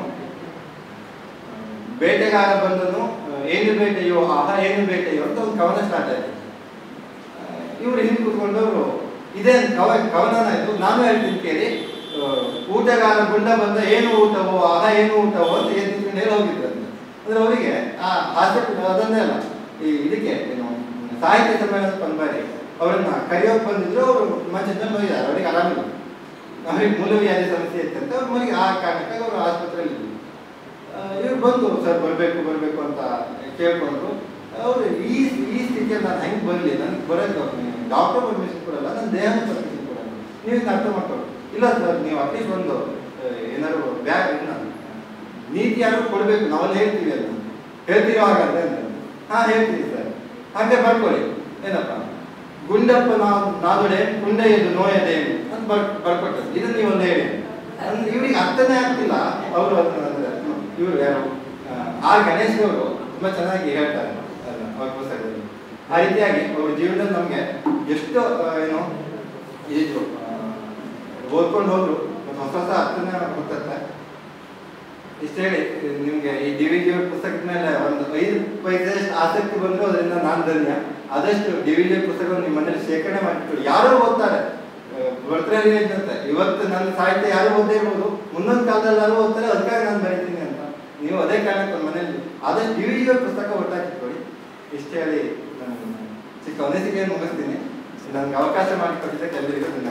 ಬೇಟೆಗಾರ ಬಂದನು ಆ, ಏನು ಬೇಟೆಯೋ ಆಹ ಏನು ಬೇಟೆಯೋ ಅಂತ ಒಂದು ಕವನ ಸ್ಟಾರ್ಟ್ ಆಯ್ತು ಇವರು ಹಿಂದೆ ಕೂತ್ಕೊಂಡವರು ಇದೇ ಕವ ಕವನನ ಇದು ನಾನು ಹೇಳ್ತೀನಿ ಕೇಳಿ ಆ, ಊಟಗಾರ ಗುಂಡ ಬಂದ ಏನು ಊಟವೋ ಆಹ ಏನು ಊಟವೋ ಅಂತ ಏನ್ ನಿಂತ್ಕೊಂಡು ಹೇಳಿ ಹೋಗಿದ್ರಂತೆ ಅಂದ್ರೆ ಅವರಿಗೆ ಆ ಹಾಸ್ಯ ಅದನ್ನೇ ಅಲ್ಲ ಈ ಇದಕ್ಕೆ ಏನು ಸಾಹಿತ್ಯ ಸಮ್ಮೇಳನಕ್ಕೆ ಬಂದ್ಬಾರಿ ಅವರನ್ನ ಕರೆಯೋಕೆ ಬಂದಿದ್ರು ಅವರು ಮಂಚದ ಮೇಲೆ ಮಲಗಿದ್ದಾರೆ ಅವರಿಗೆ ಆರಾಮಿಲ್ಲ ಅವ್ರಿಗೆ ಮೂಲವ್ಯಾಧಿ ಸಮಸ್ಯೆ ಇತ್ತಂತ ಅವ್ರ ಮನೆಗೆ ಆ ಕಾರಣಕ್ಕಾಗಿ ಅವರು ಆಸ್ಪತ್ರೆಯಲ್ಲಿ ಇದ್ರು ಇವ್ರು ಬಂದು ಸರ್ ಬರಬೇಕು ಬರಬೇಕು ಅಂತ ಕೇಳ್ಕೊಂಡ್ರು ಅವರು ಈ ಈ ಸ್ಥಿತಿಯಲ್ಲಿ ನಾನು ಹೆಂಗೆ ಬರಲಿ ನನಗೆ ಬರೋದು ಡಾಕ್ಟರ್ ಪರ್ಮಿಷನ್ ಕೊಡಲ್ಲ ನನ್ನ ದೇಹದ ಪರ್ಮಿಷನ್ ಕೊಡಲ್ಲ ನೀವು ಇದನ್ನ ಅರ್ಥ ಮಾಡ್ಕೊಳ್ಳಿ ಇಲ್ಲ ಸರ್ ನೀವು ಅಟ್ಲೀಸ್ಟ್ ಒಂದು ಆ, ಏನಾದ್ರು ಬ್ಯಾಗ್ ನೀತಿ ಯಾರು ಕೊಡಬೇಕು ನಾವಲ್ಲಿ ಹೇಳ್ತೀವಿ ಅಲ್ಲ ಹೇಳ್ತೀರೋ ಹಾಗಾದ್ರೆ ಅಂದ್ರು. ಹಾ ಹೇಳ್ತೀವಿ ಸರ್ ಹಾಗೆ ಬರ್ಕೊಳ್ಳಿ ಏನಪ್ಪ ಗುಂಡಪ್ಪ ನಾವು ನಾದುಡೆ ಕುಂಡೆಯದು ನೋಯದೆ ಅಂತ ಬರ್ ಬರ್ಕೊಟ್ಟದ್ದು ಇದನ್ನ ನೀವು ಒಂದು ಹೇಳಿ ಅಂದ್ರೆ ಇವ್ರಿಗೆ ಅರ್ಥನೇ ಆಗ್ತಿಲ್ಲ ಅವರು ಅಂದ್ರೆ ಇವರು ಯಾರು ಆ, ಆರ್ ಗಣೇಶ್ ಅವರು ತುಂಬಾ ಚೆನ್ನಾಗಿ ಹೇಳ್ತಾರೆ ಅದನ್ನ ಅವ್ರ ಪುಸ್ತಕದಲ್ಲಿ ಆ ರೀತಿಯಾಗಿ ಅವ್ರ ಜೀವನದಲ್ಲಿ ನಮ್ಗೆ ಎಷ್ಟು ಆ, ಏನು ಇದು ಆ, ಓದ್ಕೊಂಡು ಹೋದ್ರು ಮತ್ತೆ ಹೊಸ ಹೊಸ ಅರ್ಥನೇ ಗೊತ್ತತ್ತೆ ಇಷ್ಟು ಹೇಳಿ ನಿಮ್ಗೆ ಈ ಡಿ ವಿ ಜಿ ಪುಸ್ತಕದ ಮೇಲೆ ಒಂದು ಐದು ಪೈಸೆ ಆಸಕ್ತಿ ಬಂದ್ರು ಅದರಿಂದ ನಾನು ಧನ್ಯ ಆದಷ್ಟು ಡಿ ವಿ ಜಿ ಪುಸ್ತಕವನ್ನು ನಿಮ್ಮ ಮನೇಲಿ ಶೇಖರಣೆ ಮಾಡಿಟ್ಕೊಳ್ಳಿ ಯಾರೋ ಓದ್ತಾರೆ ಬರ್ತೇನೆ ಇದ್ದಂತೆ ಇವತ್ತು ನನ್ನ ಸಾಹಿತ್ಯ ಯಾರು ಓದೇ ಇರ್ಬೋದು ಮುಂದೊಂದು ಕಾಲದಲ್ಲಿ ಯಾರು ಓದ್ತಾರೆ ಅದಕ್ಕಾಗಿ ನಾನು ಬರೀತೀನಿ ಅಂತ ನೀವು ಅದೇ ಕಾರಣಕ್ಕೆ ಒಂದು ಮನೇಲಿ ಆದಷ್ಟು ಡಿ ವಿ ಜಿ ಪುಸ್ತಕ ಒಟ್ಟಾಕಿಟ್ಕೊಳ್ಳಿ ಇಷ್ಟು ಹೇಳಿ ನಾನು ಚಿಕ್ಕ ಅನಿಸಿಕೆಯನ್ನು ಮುಗಿಸ್ತೀನಿ ನನಗೆ ಅವಕಾಶ ಮಾಡಿಕೊಟ್ಟಿದ್ದಕ್ಕೆ ಎಲ್ಲರಿಗೂ ಧನ್ಯವಾದ